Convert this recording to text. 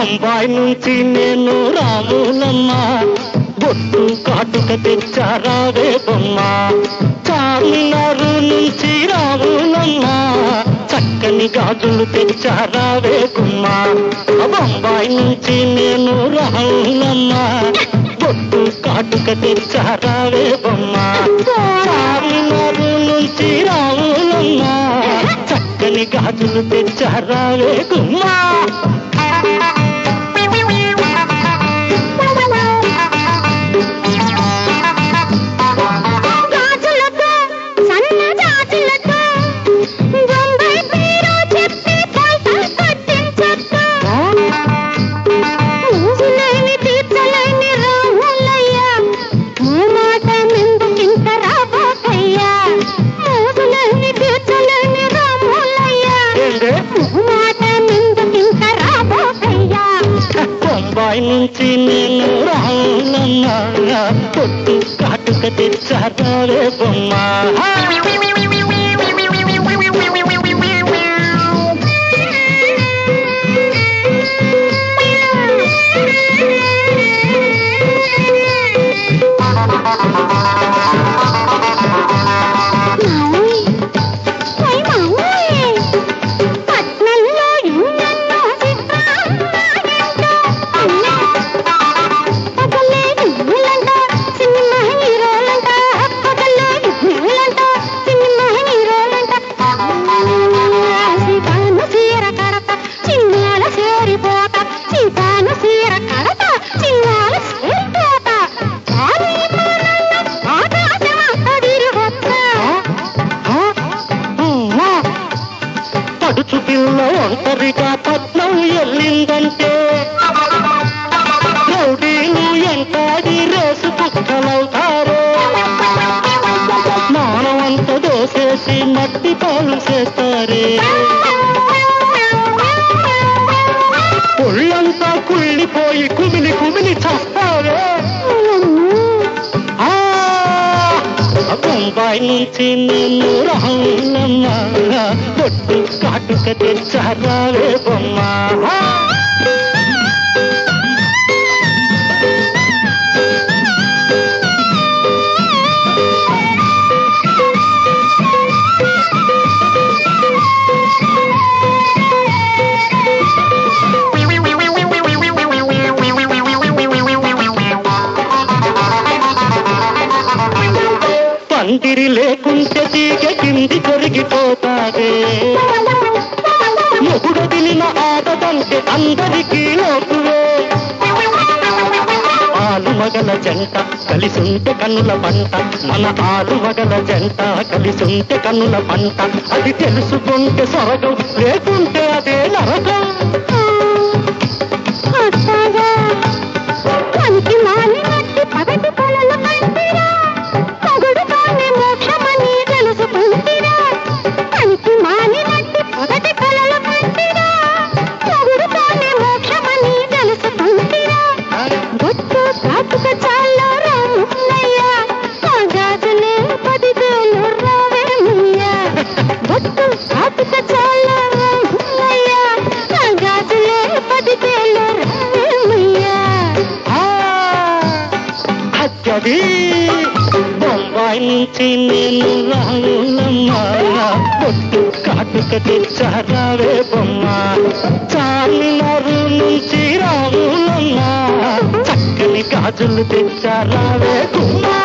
బొంబాయి నుంచి నేను రాములమ్మ బొట్టు కాటుక తెచ్చారావే బొమ్మ చార్మినారు నుంచి రాములమ్మ చక్కని గాజులు తెచ్చారావే గుమ్మ బొంబాయి నుంచి నేను రాములమ్మ బొట్టు కాటుక తెచ్చారావే బొమ్మ చార్మినారు నుంచి రాములమ్మ చక్కని గాజులు తెచ్చారావే గుమ్మ గాజులతో సన్న గాజులతో బొంబాయి పేరు చెప్పి పోల్తా కట్టించొద్దు ఊసులేని తీర్చలేని రాములయ్య మాట మెందుకింత రాబోకయ్యా ఊసులేని తీర్చలేని రాములయ్య ఏంటే మాట మెందుకింత రాబోకయ్యా బొంబాయి నుంచి నేను రావులన్నా పొట్టు కాటుక తెచ్చారే బొమ్మ మావయ్య, ఓయ్ మావయ్య, పట్నంలో ఎన్నెన్నో చిత్రాలున్నాయంట. పగలే నువ్వులంట, సినిమా హీరోలంట. పగలే నువ్వులంట, సినిమా హీరోలంట. సీతాను చీర కడత, చిన్నాల చేరిపోత. సీతాను చీర కడత, చిన్నాల చేరిపోత. కానీ మనల్ని ఆకాశమంతా తిరిగొచ్చా. పడుచు పిల్ల ఒంటరిగా పట్నం వెళ్ళిందంటే రౌడీలు ఎంటాడి రేసు కుక్కలవుతారు మానవంత దోసేసి మట్టి పాలు చేస్తారే ఒళ్ళంతా కుళ్ళిపోయి కుమిలి కుమిలి చస్తారే ఆ బొంబాయి నుంచి నేను రావులమ్మా పొట్టు కాటుక తెచ్చారావే బొమ్మ పందిరి లేకుంటే తీగ కింది కొరిగిపోతాదే మొగుడు తినిన ఆటదంటే అందరికీ లోకువే ఆలు మగల జంట కలిసుంటే కన్నుల పంట మన ఆలు మగల జంట కలిసుంటే కన్నుల పంట అది తెలుసుకుంటే స్వర్గం లేకుంటే అదే నరకం అట్టగా పనికి మాలినట్టి పగటి కలలు కంటిరా పొగడు కాని మోక్షమని తెలుసుకుంటిరా పనికి మాలినట్టి పగటి కలలు కంటిరా పొగడు కాని మోక్షమని తెలుసుకుంటిరా బొట్టు కాటుక చాలా రామున్నయ్య ఆ గాజులే పదివేలు రావేమయ్య బొట్టు కాటుక చాలా రామున్నయ్య ఆ గాజులే పదివేలు రావేమయ్య ఆ, అచ్చది బొంబాయి నుంచి నేను రావులమ్మా పొట్టు కాటుక తెచ్చారావే బొమ్మ చార్మినారు నుంచి రావులమ్మా చక్కని గాజులు తెచ్చారావే గుమ్మా